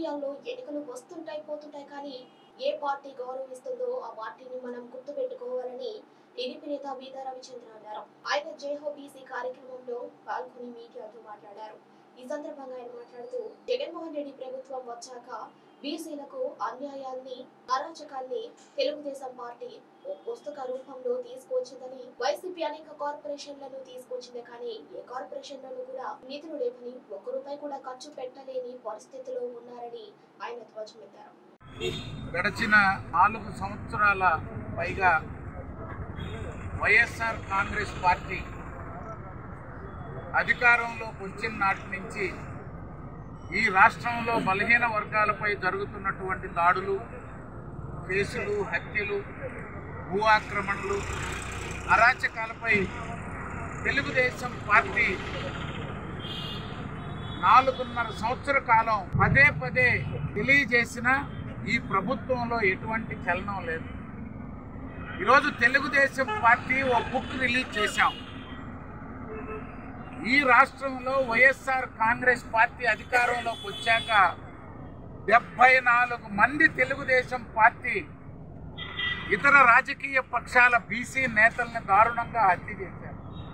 రాజకీయాల్లో ఎన్నికలు వస్తుంటాయి పోతుంటాయి కానీ ఏ పార్టీ గౌరవిస్తుందో ఆ పార్టీని మనం గుర్తుపెట్టుకోవాలని టీడీపీ నేత బీదా రవిచంద్ర అన్నారు ఆయన జేహో బీసీ కార్యక్రమంలో పాల్గొని మీడియాతో మాట్లాడారు ఈ సందర్భంగా ఆయన మాట్లాడుతూ జగన్మోహన్ రెడ్డి ప్రభుత్వం వచ్చాక బీసీలకు అన్యాయాన్ని అరాచకాన్ని తెలుగుదేశం పార్టీ ఓ పుస్తక రూపంలో తీసుకొచ్చిందని వైసీపీ అనేక కార్పొరేషన్లను తీసుకొచ్చింది కానీ ఏ కార్పొరేషన్లను కూడా నిధులు లేవని ఒక్క రూపాయి కూడా ఖర్చు పెట్టలేని పరిస్థితిలో ఉన్నారని ఆయన ధ్వజమెత్తారు గడిచిన నాలుగు సంవత్సరాల పైగా వైఎస్ఆర్ కాంగ్రెస్ పార్టీ అధికారంలోకి వచ్చిన నాటి నుంచి ఈ రాష్ట్రంలో బలహీన వర్గాలపై జరుగుతున్నటువంటి దాడులు కేసులు హత్యలు భూ ఆక్రమణలు అరాచకాలపై తెలుగుదేశం పార్టీ నాలుగున్నర సంవత్సర కాలం పదే పదే తెలియజేసిన ఈ ప్రభుత్వంలో ఎటువంటి చలనం లేదు ఈరోజు తెలుగుదేశం పార్టీ ఓ బుక్ రిలీజ్ చేశాం ఈ రాష్ట్రంలో వైఎస్ఆర్ కాంగ్రెస్ పార్టీ అధికారంలోకి వచ్చాక డెబ్బై నాలుగు మంది తెలుగుదేశం పార్టీ ఇతర రాజకీయ పక్షాల బీసీ నేతల్ని దారుణంగా హత్య చేశారు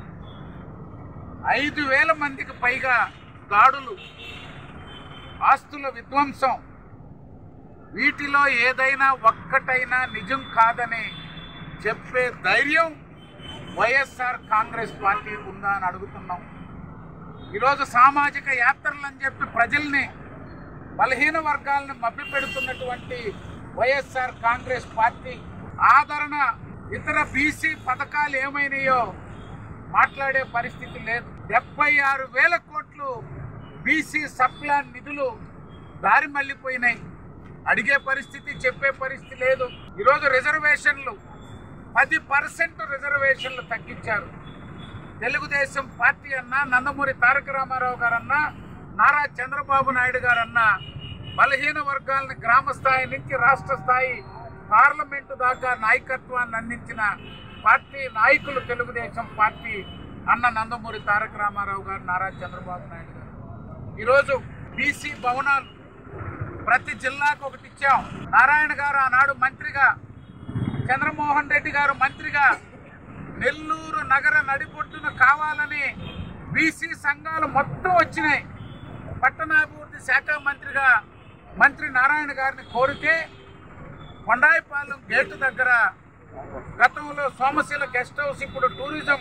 ఐదు వేల మందికి పైగా దాడులు ఆస్తుల విధ్వంసం వీటిలో ఏదైనా ఒక్కటైనా నిజం కాదని చెప్పే ధైర్యం వైఎస్ఆర్ కాంగ్రెస్ పార్టీ ఉందా అని అడుగుతున్నాం ఈరోజు సామాజిక యాత్రలు అని చెప్పి ప్రజల్ని బలహీన వర్గాలను మభ్యపెడుతున్నటువంటి వైఎస్ఆర్ కాంగ్రెస్ పార్టీ ఆదరణ ఇతర బీసీ పథకాలు ఏమైనాయో మాట్లాడే పరిస్థితి లేదు డెబ్బై ఆరు వేల కోట్లు బీసీ సప్లాన్ నిధులు దారి మళ్ళీపోయినాయి అడిగే పరిస్థితి చెప్పే పరిస్థితి లేదు ఈరోజు రిజర్వేషన్లు పది పర్సెంట్ రిజర్వేషన్లు తగ్గించారు తెలుగుదేశం పార్టీ అన్నా నందమూరి తారక రామారావు గారన్నా నారా చంద్రబాబు నాయుడు గారన్నా బలహీన వర్గాలను గ్రామ స్థాయి నుంచి రాష్ట్ర స్థాయి పార్లమెంటు దాకా నాయకత్వాన్ని అందించిన పార్టీ నాయకులు తెలుగుదేశం పార్టీ అన్న నందమూరి తారక రామారావు గారు నారా చంద్రబాబు నాయుడు గారు ఈరోజు బీసీ భవనాలు ప్రతి జిల్లాకు ఒకటి ఇచ్చాం నారాయణ గారు ఆనాడు మంత్రిగా చంద్రమోహన్ రెడ్డి గారు మంత్రిగా నెల్లూరు నగర నడిబొడ్డున కావాలని బీసీ సంఘాలు మొత్తం వచ్చినాయి పట్టణాభివృద్ధి శాఖ మంత్రిగా మంత్రి నారాయణ గారిని కోరితే కొండాయిపాలెం గేటు దగ్గర గతంలో సోమశిల గెస్ట్ హౌస్ ఇప్పుడు టూరిజం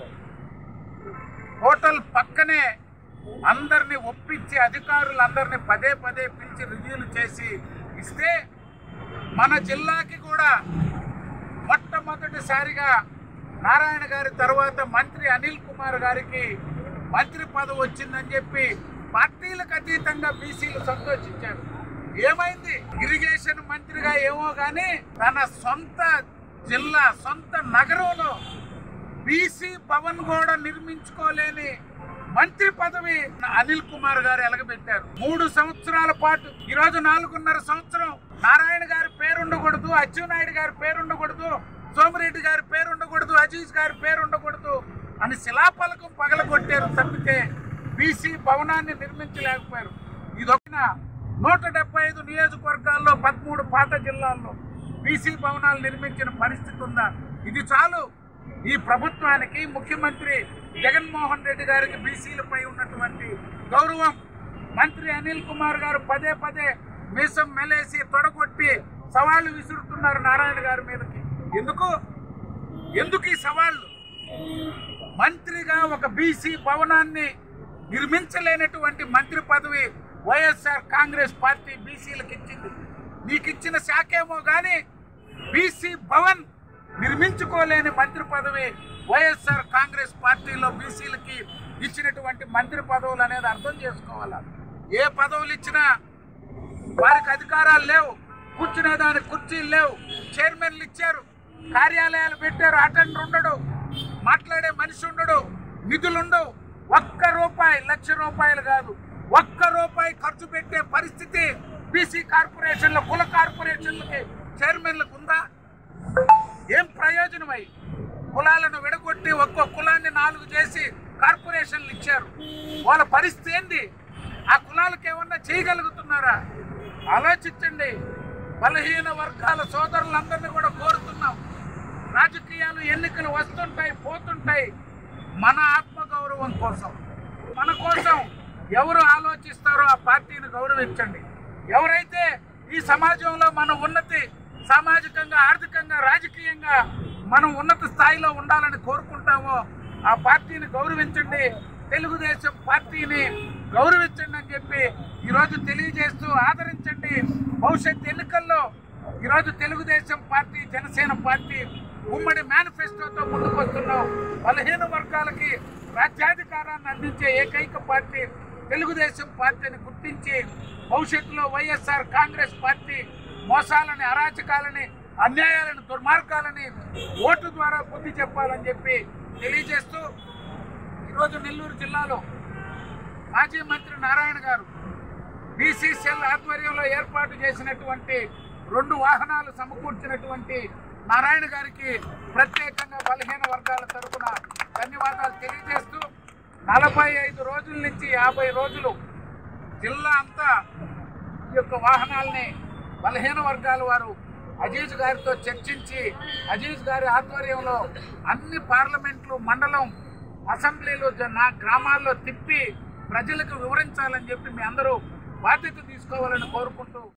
హోటల్ పక్కనే అందరిని ఒప్పించి అధికారులందరినీ పదే పదే పిలిచి రివ్యూలు చేసి ఇస్తే మన జిల్లాకి కూడా మొట్టమొదటిసారిగా నారాయణ గారి తర్వాత మంత్రి అనిల్ కుమార్ గారికి మంత్రి పదవి వచ్చిందని చెప్పి పార్టీలకు అతీతంగా బీసీలు సంతోషించారు ఏమైంది ఇరిగేషన్ మంత్రిగా ఏమో కానీ తన సొంత జిల్లా సొంత నగరంలో బీసీ భవన్ కూడా నిర్మించుకోలేని మంత్రి పదవి అనిల్ కుమార్ గారు ఎలగబెట్టారు మూడు సంవత్సరాల పాటు ఈ రోజు నాలుగున్నర సంవత్సరం నారాయణ గారి పేరు ఉండకూడదు అచ్చెన్నాయుడు గారి పేరు ఉండకూడదు సోమిరెడ్డి గారి పేరు ఉండకూడదు అజీజ్ గారి పేరు ఉండకూడదు అని శిలాఫలకం పగలగొట్టారు తప్పితే బీసీ భవనాన్ని నిర్మించలేకపోయారు ఇదొక నూట డెబ్బై ఐదు నియోజకవర్గాల్లో పదమూడు పాత జిల్లాల్లో బీసీ భవనాలు నిర్మించిన పరిస్థితి ఉందా ఇది చాలు ఈ ప్రభుత్వానికి ముఖ్యమంత్రి జగన్మోహన్ రెడ్డి గారికి బీసీలపై ఉన్నటువంటి గౌరవం మంత్రి అనిల్ కుమార్ గారు పదే పదే మీసం మెలేసి తొడగొట్టి సవాళ్లు విసురుతున్నారు నారాయణ గారి మీదకి ఎందుకు ఎందుకు ఈ సవాళ్ళు మంత్రిగా ఒక బీసీ భవనాన్ని నిర్మించలేనటువంటి మంత్రి పదవి వైఎస్ఆర్ కాంగ్రెస్ పార్టీ బీసీలకు ఇచ్చింది నీకు ఇచ్చిన శాఖ ఏమో కానీ బీసీ భవన్ నిర్మించుకోలేని మంత్రి పదవి వైఎస్ఆర్ కాంగ్రెస్ పార్టీలో బీసీలకి ఇచ్చినటువంటి మంత్రి పదవులు అనేది అర్థం చేసుకోవాలా ఏ పదవులు ఇచ్చినా వారికి అధికారాలు లేవు కూర్చునే దానికి కుర్చీలు లేవు చైర్మన్లు ఇచ్చారు కార్యాలయాలు పెట్టారు అటెండర్ ఉండడు మాట్లాడే మనిషి ఉండడు నిధులు ఉండవు ఒక్క రూపాయి లక్ష రూపాయలు కాదు ఒక్క రూపాయి ఖర్చు పెట్టే పరిస్థితి బీసీ కార్పొరేషన్ల కుల కార్పొరేషన్లకి చైర్మన్లకు ఉందా ఏం ప్రయోజనమై కులాలను విడగొట్టి ఒక్కో కులాన్ని నాలుగు చేసి కార్పొరేషన్లు ఇచ్చారు వాళ్ళ పరిస్థితి ఏంది ఆ కులాలకు ఏమన్నా చేయగలుగుతున్నారా ఆలోచించండి బలహీన వర్గాల సోదరులందరినీ కూడా కోరుతున్నాం రాజకీయాలు ఎన్నికలు వస్తుంటాయి పోతుంటాయి మన ఆత్మగౌరవం కోసం మన కోసం ఎవరు ఆలోచిస్తారో ఆ పార్టీని గౌరవించండి ఎవరైతే ఈ సమాజంలో మన ఉన్నతి సామాజికంగా ఆర్థికంగా రాజకీయంగా మనం ఉన్నత స్థాయిలో ఉండాలని కోరుకుంటామో ఆ పార్టీని గౌరవించండి తెలుగుదేశం పార్టీని గౌరవించండి అని చెప్పి ఈరోజు తెలియజేస్తూ ఆదరించండి భవిష్యత్ ఎన్నికల్లో ఈరోజు తెలుగుదేశం పార్టీ జనసేన పార్టీ ఉమ్మడి మేనిఫెస్టోతో ముందుకు వస్తున్నాం బలహీన వర్గాలకి రాజ్యాధికారాన్ని అందించే ఏకైక పార్టీ తెలుగుదేశం పార్టీని గుర్తించి భవిష్యత్తులో వైఎస్ఆర్ కాంగ్రెస్ పార్టీ మోసాలని అరాచకాలని అన్యాయాలను దుర్మార్గాలని ఓటు ద్వారా బుద్ధి చెప్పాలని చెప్పి తెలియజేస్తూ ఈరోజు నెల్లూరు జిల్లాలో మాజీ మంత్రి నారాయణ గారు బీసీసీఎల్ ఆధ్వర్యంలో ఏర్పాటు చేసినటువంటి రెండు వాహనాలు సమకూర్చినటువంటి నారాయణ గారికి ప్రత్యేకంగా బలహీన వర్గాల తరపున ధన్యవాదాలు తెలియజేస్తూ నలభై ఐదు రోజుల నుంచి యాభై రోజులు జిల్లా అంతా ఈ యొక్క వాహనాల్ని బలహీన వర్గాల వారు అజీజ్ గారితో చర్చించి అజీజ్ గారి ఆధ్వర్యంలో అన్ని పార్లమెంట్లు మండలం అసెంబ్లీలు జ- నా గ్రామాల్లో తిప్పి ప్రజలకు వివరించాలని చెప్పి మీ అందరూ బాధ్యత తీసుకోవాలని కోరుకుంటూ